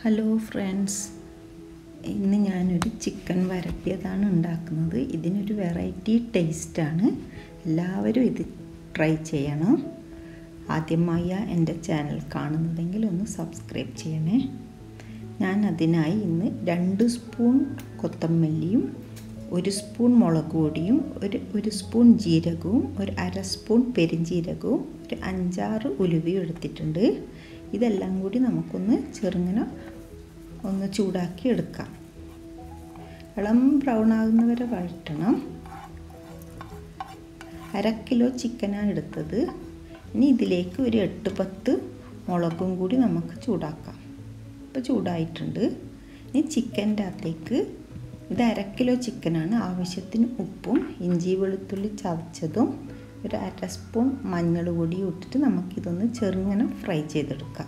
hello friends ഇന്ന് ഞാനൊരു chicken വരട്ടിയതാണ് ഉണ്ടാക്കുന്നത് ഇതിനൊരു വെറൈറ്റി ടേസ്റ്റാണ് എല്ലാവരും ഇത് ട്രൈ ചെയ്യണം ആദ്യമായി എൻ്റെ ചാനൽ കാണുന്നതെങ്കിൽ ഒന്ന് സബ്സ്ക്രൈബ് ചെയ്യണേ ഞാൻ അതിനായി ഇന്ന് രണ്ട് സ്പൂൺ കൊത്തമല്ലിയും ഒരു സ്പൂൺ മുളക് പൊടിയും ഒരു ഒരു സ്പൂൺ ജീരകവും ഒരു അര സ്പൂൺ പെരിഞ്ജീരകവും ഒരു അഞ്ചാറ് ഉലുവയും എടുത്തിട്ടുണ്ട് ഇതെല്ലാം കൂടി നമുക്കൊന്ന് ചെറുങ്ങനെ ഒന്ന് ചൂടാക്കി എടുക്കാം ഇളം ബ്രൗൺ ആകുന്നവരെ വഴറ്റണം അര കിലോ ചിക്കനാണ് എടുത്തത് ഇനി ഇതിലേക്ക് ഒരു എട്ട് പത്ത് മുളകും കൂടി നമുക്ക് ചൂടാക്കാം ഇപ്പോൾ ചൂടായിട്ടുണ്ട് ഇനി ചിക്കൻ്റെ അകത്തേക്ക് ഇത് അര കിലോ ചിക്കനാണ് ആവശ്യത്തിന് ഉപ്പും ഇഞ്ചി വെളുത്തുള്ളി ചതച്ചതും ഒരു അര സ്പൂൺ മഞ്ഞൾ പൊടി ഇട്ടിട്ട് നമുക്കിതൊന്ന് ചെറുങ്ങനെ ഫ്രൈ ചെയ്തെടുക്കാം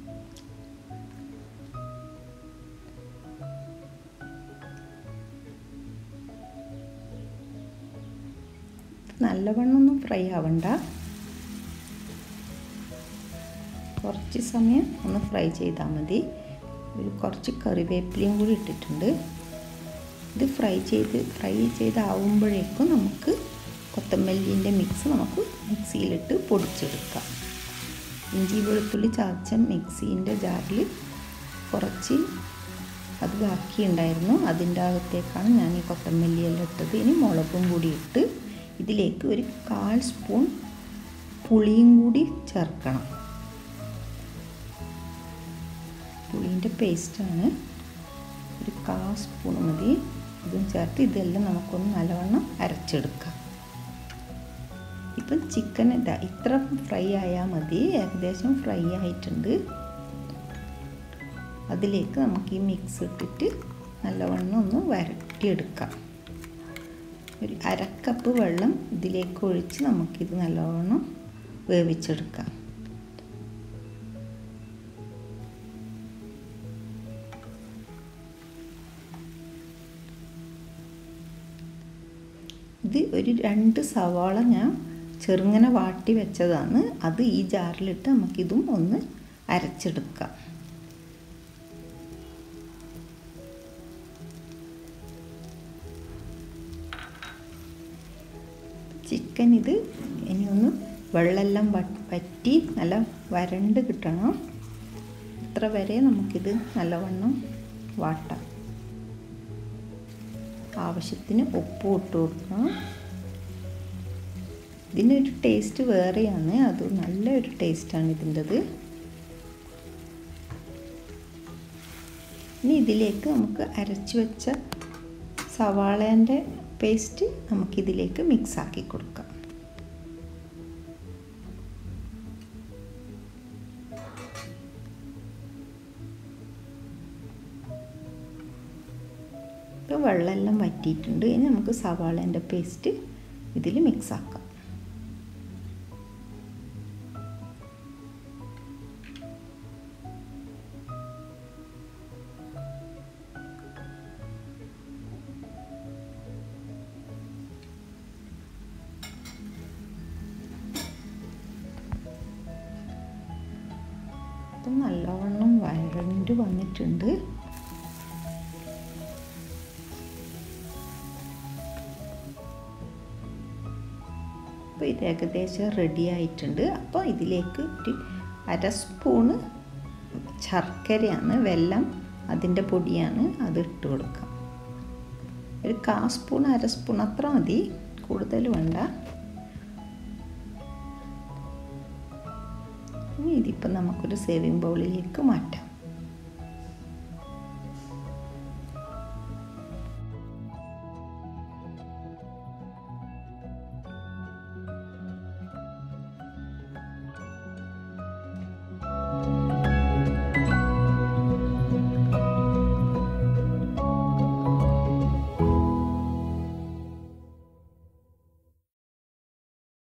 നല്ലവണ്ണമൊന്നും ഫ്രൈ ആവണ്ട കുറച്ച് സമയം ഒന്ന് ഫ്രൈ ചെയ്താൽ മതി ഒരു കുറച്ച് കറിവേപ്പിലയും കൂടി ഇട്ടിട്ടുണ്ട് ഇത് ഫ്രൈ ചെയ്ത് ഫ്രൈ ചെയ്താവുമ്പോഴേക്കും നമുക്ക് കൊത്തമല്ലിൻ്റെ മിക്സ് നമുക്ക് മിക്സിയിലിട്ട് പൊടിച്ചെടുക്കാം ഇഞ്ചി വെളുത്തുള്ളി ചതച്ച മിക്സീൻ്റെ ജാറിൽ കുറച്ച് അത് ബാക്കിയുണ്ടായിരുന്നു അതിൻ്റെ അകത്തേക്കാണ് ഞാൻ ഈ കൊത്തമല്ലിയെല്ലാം ഇട്ടത് ഇനി മുളകും കൂടി ഇട്ട് ഇതിലേക്ക് ഒരു കാൽ സ്പൂൺ പുളിയും കൂടി ചേർക്കണം പുളിൻ്റെ പേസ്റ്റാണ് ഒരു കാ സ്പൂൺ മതി ഇതും ചേർത്ത് ഇതെല്ലാം നമുക്കൊന്ന് നല്ലവണ്ണം അരച്ചെടുക്കാം ഇപ്പം ചിക്കൻ ഇതാ ഇത്ര ഫ്രൈ ആയാൽ മതി ഏകദേശം ഫ്രൈ ആയിട്ടുണ്ട് അതിലേക്ക് നമുക്ക് ഈ മിക്സ് ഇട്ടിട്ട് നല്ലവണ്ണം ഒന്ന് വരട്ടിയെടുക്കാം ഒരു അരക്കപ്പ് വെള്ളം ഇതിലേക്ക് ഒഴിച്ച് നമുക്കിത് നല്ലവണ്ണം വേവിച്ചെടുക്കാം ഇത് ഒരു രണ്ട് സവാള ഞാൻ ചെറുങ്ങനെ വാട്ടി വെച്ചതാണ് അത് ഈ ജാറിലിട്ട് നമുക്കിതും ഒന്ന് അരച്ചെടുക്കാം ചിക്കൻ ഇത് ഇനി ഒന്ന് വെള്ളമെല്ലാം വറ്റി നല്ല വരണ്ട് കിട്ടണം ഇത്ര വരെ നമുക്കിത് നല്ലവണ്ണം വാട്ടാം ആവശ്യത്തിന് ഉപ്പ് ഇട്ട് കൊടുക്കണം ഇതിനൊരു ടേസ്റ്റ് വേറെയാണ് അത് നല്ലൊരു ടേസ്റ്റാണ് ഇതിൻ്റെത് ഇനി ഇതിലേക്ക് നമുക്ക് അരച്ചു വെച്ച സവാളേൻ്റെ പേസ്റ്റ് നമുക്കിതിലേക്ക് മിക്സ് ആക്കി കൊടുക്കാം ഇപ്പോൾ വെള്ളമെല്ലാം വറ്റിയിട്ടുണ്ട് ഇനി നമുക്ക് സവാളേൻ്റെ പേസ്റ്റ് ഇതിൽ മിക്സ് ആക്കാം ഇത് നല്ലവണ്ണം വരണ്ട് വന്നിട്ടുണ്ട് അപ്പോൾ ഇത് ഏകദേശം റെഡി ആയിട്ടുണ്ട് അപ്പോൾ ഇതിലേക്ക് ഒരു അര സ്പൂണ് ശർക്കരയാണ് വെല്ലം അതിൻ്റെ പൊടിയാണ് അത് ഇട്ട് കൊടുക്കാം ഒരു കാ സ്പൂൺ അര സ്പൂൺ അത്ര മതി കൂടുതൽ വേണ്ട ഇനി ഇതിപ്പോൾ നമുക്കൊരു സേവിങ് ബൗളിലേക്ക് മാറ്റാം